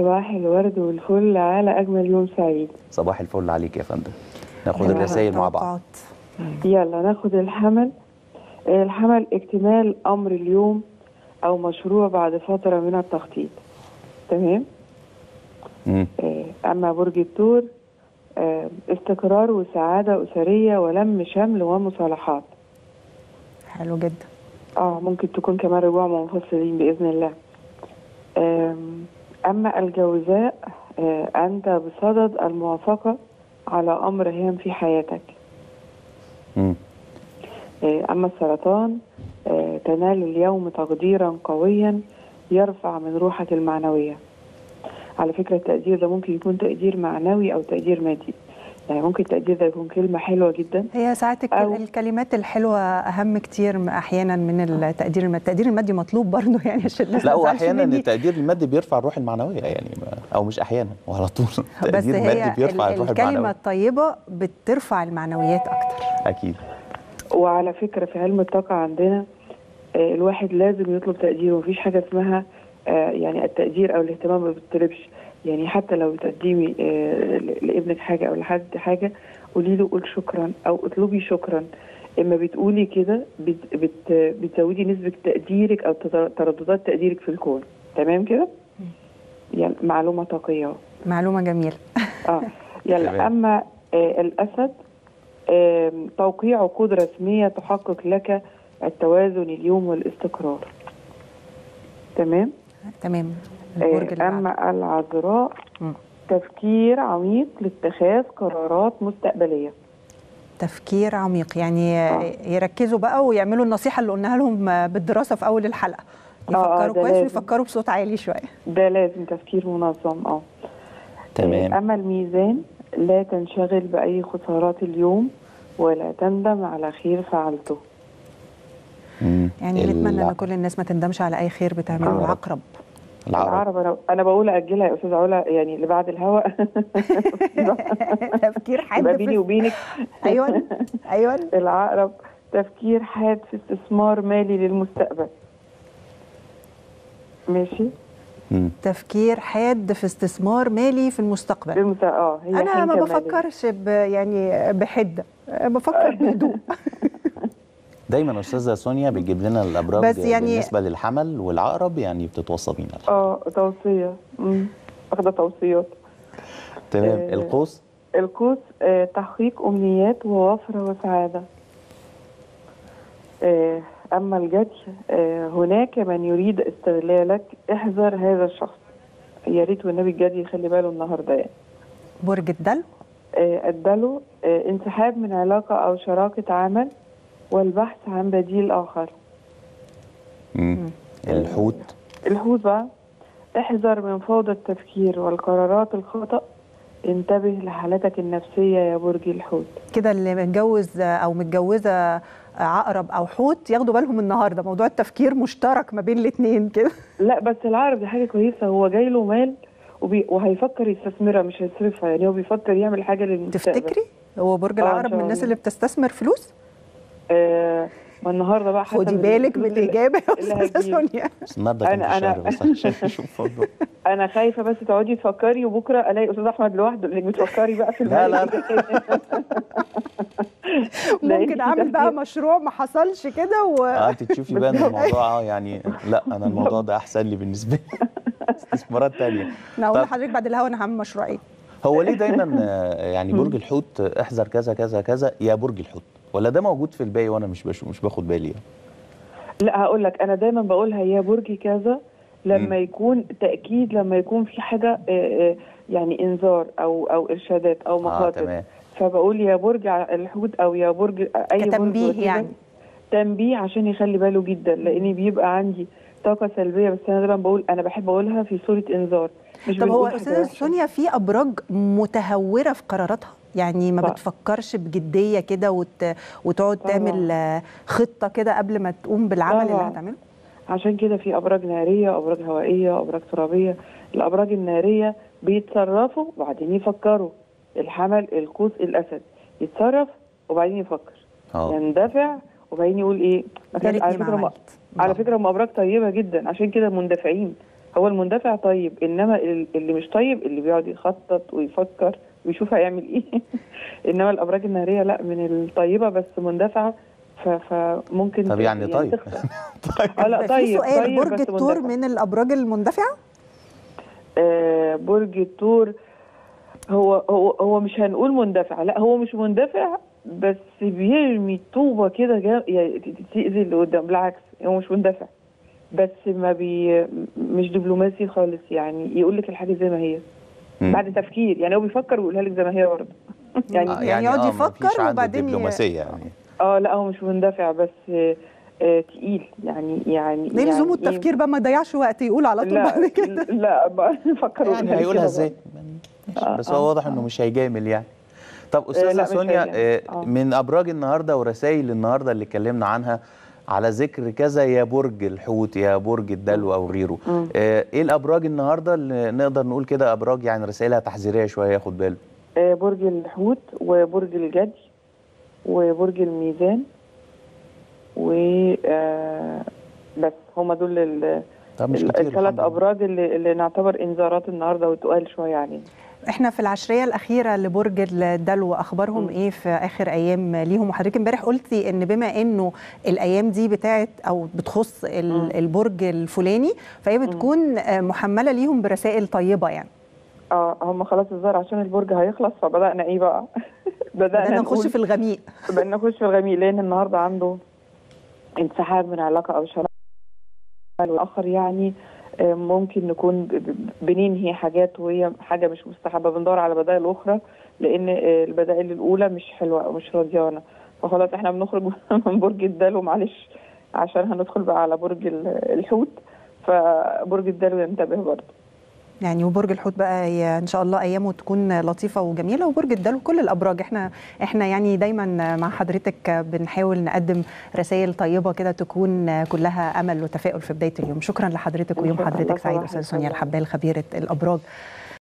صباح الورد والفل على أجمل يوم سعيد صباح الفل عليك يا فندم ناخد أيوة. الرسائل مع بعض توقعات. يلا ناخد الحمل آه، الحمل اكتمال أمر اليوم أو مشروع بعد فترة من التخطيط تمام مم. آه، أما برج الثور آه، استقرار وسعادة أسرية ولم شمل ومصالحات حلو جدا اه ممكن تكون كمان رجوع منفصلين بإذن الله آم، أما الجوزاء آه، أنت بصدد الموافقة على أمر هام في حياتك مم. آه، أما السرطان آه، تنال اليوم تقديرا قويا يرفع من روحك المعنوية على فكرة التقدير ده ممكن يكون تقدير معنوي أو تقدير مادي يعني ممكن التقدير ده يكون كلمة حلوة جدا هي ساعات الك- أو- الكلمات الحلوه اهم كتير م- احيانا من التقدير المادي التقدير المادي مطلوب برضه يعني عشان الناس لا ما تزعلش واحيانا مني. التقدير المادي بيرفع الروح المعنويه يعني ما- او مش احيانا وعلى طول بس التقدير هي المادي بيرفع ال- الروح الكلمه المعنويه الطيبه بترفع المعنويات اكتر اكيد وعلى فكرة في علم الطاقة عندنا آه، الواحد لازم يطلب تقدير ومفيش حاجة اسمها آه، يعني التقدير أو الاهتمام ما بيطلبش يعني حتى لو بتقدمي آه، ل- لابنك حاجة أو لحد حاجة قولي له قول شكرا أو اطلبي شكرا اما بتقولي كده بت بت بتزودي نسبة تقديرك أو تر- ترددات تقديرك في الكون تمام كده؟ يعني معلومة طاقية أهو. معلومه جميله اه يلا تمام. اما آه الاسد آم، توقيع عقود رسميه تحقق لك التوازن اليوم والاستقرار تمام تمام البرج آه اللي بعده. اما العذراء مم. تفكير عميق لاتخاذ قرارات مستقبليه تفكير عميق يعني آه. يركزوا بقى ويعملوا النصيحه اللي قلناها لهم بالدراسه في اول الحلقه آه، آه، يفكروا ده كويس لازم. ويفكروا بصوت عالي شويه ده لازم تفكير منظم اه تمام آه، اما الميزان لا تنشغل باي خسارات اليوم ولا تندم على خير فعلته مم. يعني نتمنى ان الع- كل الناس ما تندمش على اي خير بتعمله آه. العقرب العقرب العرب انا انا بقول اجلها يا استاذ علا يعني اللي بعد الهوا تفكير حاد يبقى بيني في وبينك ايوه ايوه العقرب تفكير حاد في استثمار مالي للمستقبل ماشي مم. تفكير حاد في استثمار مالي في المستقبل للمست... اه هي انا ما حنكة مالية. بفكرش ب يعني بحده بفكر بهدوء دايما استاذه سونيا بتجيب لنا الابراج بس يعني- بالنسبه للحمل والعقرب يعني بتتوصى بينا اه توصيه امم واخده توصيات تمام آه. القوس القوس آه تحقيق امنيات ووفره وسعاده آه اما الجدي آه هناك من يريد استغلالك احذر هذا الشخص يا ريت والنبي الجدي يخلي باله النهارده يعني برج الدلو آه، الدلو آه، انسحاب من علاقة أو شراكة عمل والبحث عن بديل آخر مم. الحوت الحوت بقى احذر من فوضى التفكير والقرارات الخطأ انتبه لحالتك النفسية يا برج الحوت كده اللي متجوز او متجوزه عقرب او حوت ياخدوا بالهم النهارده موضوع التفكير مشترك ما بين الاثنين كده لا بس العقرب دي حاجة كويسة هو جاي له مال وبي... وهيفكر يستثمرها مش هيصرفها يعني هو بيفكر يعمل حاجة للمستقبل تفتكري هو برج آه، إن العقرب شاء من الناس الله. اللي بتستثمر فلوس آه والنهارده بقى حسب خدي بالك الفلوس اللي- بالاجابه يا اللي استاذه هتجيلي. سونيا بس النهارده كان أنا- في الشهر أنا- بس عشان نشوف برضه انا خايفه بس تقعدي تفكري وبكره الاقي استاذ احمد لوحده لانك بتفكري بقى في لا، المال لا، ممكن اعمل بقى مشروع ما حصلش كده و... اه انت تشوفي بقى ان الموضوع اه يعني لا انا الموضوع ده احسن لي بالنسبه لي استثمارات تانية انا هقول طب- لحضرتك بعد الهوا انا هعمل مشروعين هو ليه دايما آه، يعني برج الحوت آه، احذر كذا كذا كذا يا برج الحوت ولا ده موجود في الباقي وانا مش بشو مش باخد بالي يعني. لا هقول لك انا دايما بقولها يا برج كذا لما مم. يكون تاكيد لما يكون في حاجه آه، آه، يعني انذار او او ارشادات او اه مخاطر تمام فبقول يا برج ع- الحوت او يا برج اي برج كتنبيه وكده. يعني. تنبيه عشان يخلي باله جدا لان بيبقى عندي طاقه سلبيه بس انا دايما بقول انا بحب اقولها في صوره انذار مش طب هو بنقول حاجة استاذه وحشة. سونيا في ابراج متهوره في قراراتها يعني ما طبعا. بتفكرش بجديه كده وت... وتقعد طبعا. تعمل آه، خطه كده قبل ما تقوم بالعمل اللي طبعا. هتعمله عشان كده في ابراج ناريه ابراج هوائيه ابراج ترابيه الابراج الناريه بيتصرفوا وبعدين يفكروا الحمل القوس الاسد يتصرف وبعدين يفكر اه يندفع وبعدين يقول ايه ما يا كان- على ريتني ما فكره هم- عملت على فكره هم ابراج طيبه جدا عشان كده مندفعين هو المندفع طيب انما ال- اللي مش طيب اللي بيقعد يخطط ويفكر ويشوف هيعمل ايه انما الابراج الناريه لا من الطيبه بس مندفعه ف- فممكن طب يعني طيب تخسر. اه لا في طيب سؤال طيب برج بس الثور مندفع. من الابراج المندفعه آه برج الثور هو هو هو مش هنقول مندفع لا هو مش مندفع بس بيرمي طوبه كده جا- يعني تاذي اللي قدام بالعكس هو مش مندفع بس ما بي مش دبلوماسي خالص يعني يقول لك الحاجه زي ما هي مم. بعد تفكير يعني هو بيفكر ويقولها لك زي ما هي برضه يعني آه، يعني يقعد آه، يفكر مفيش عنده وبعدين ي- دبلوماسيه يعني اه لا هو مش مندفع بس آه آه تقيل يعني يعني ليه لزوم يعني إيه؟ التفكير بقى ما يضيعش وقت يقول على طول لا بعد كده لا بقى فكر يعني هيقولها ازاي آه، بس آه، هو واضح آه. انه مش هيجامل يعني طب لا، استاذه مش سونيا هيجامل. آه، آه. من ابراج النهارده ورسائل النهارده اللي اتكلمنا عنها على ذكر كذا يا برج الحوت يا برج الدلو او غيره مم. آه، ايه الابراج النهارده اللي نقدر نقول كده ابراج يعني رسائلها تحذيريه شويه ياخد باله آه، برج الحوت وبرج الجدي وبرج الميزان و آه، بس هما دول ال- طب مش ال- كتير الثلاث الحمد لله. ابراج اللي, اللي نعتبر انذارات النهارده وتقال شويه علينا احنا في العشريه الاخيره لبرج الدلو اخبارهم مم. ايه في اخر ايام ليهم وحضرتك امبارح قلتي ان بما انه الايام دي بتاعت او بتخص مم. ال- البرج الفلاني فهي بتكون آه، محمله ليهم برسائل طيبه يعني اه هم خلاص الظاهر عشان البرج هيخلص فبدانا ايه بقى بدانا بدأنا نخش نقول- في الغميق بدأنا نخش في الغميق لان النهارده عنده انسحاب من علاقه او شراكه والاخر يعني آه، ممكن نكون ب- ب- بننهي حاجات وهي حاجه مش مستحبه بندور على بدائل اخرى لان آه، البدائل الاولى مش حلوه او مش راضيانا فخلاص احنا بنخرج من برج الدلو معلش عشان هندخل بقى على برج ال- الحوت فبرج الدلو ينتبه برضه يعني وبرج الحوت بقى هي ان شاء الله ايامه تكون لطيفه وجميله وبرج الدلو كل الابراج احنا احنا يعني دايما مع حضرتك بنحاول نقدم رسائل طيبه كده تكون كلها امل وتفاؤل في بدايه اليوم شكرا لحضرتك ويوم شكراً. حضرتك الله سعيد صباح استاذ سونيا الخير. الحبال خبيره الابراج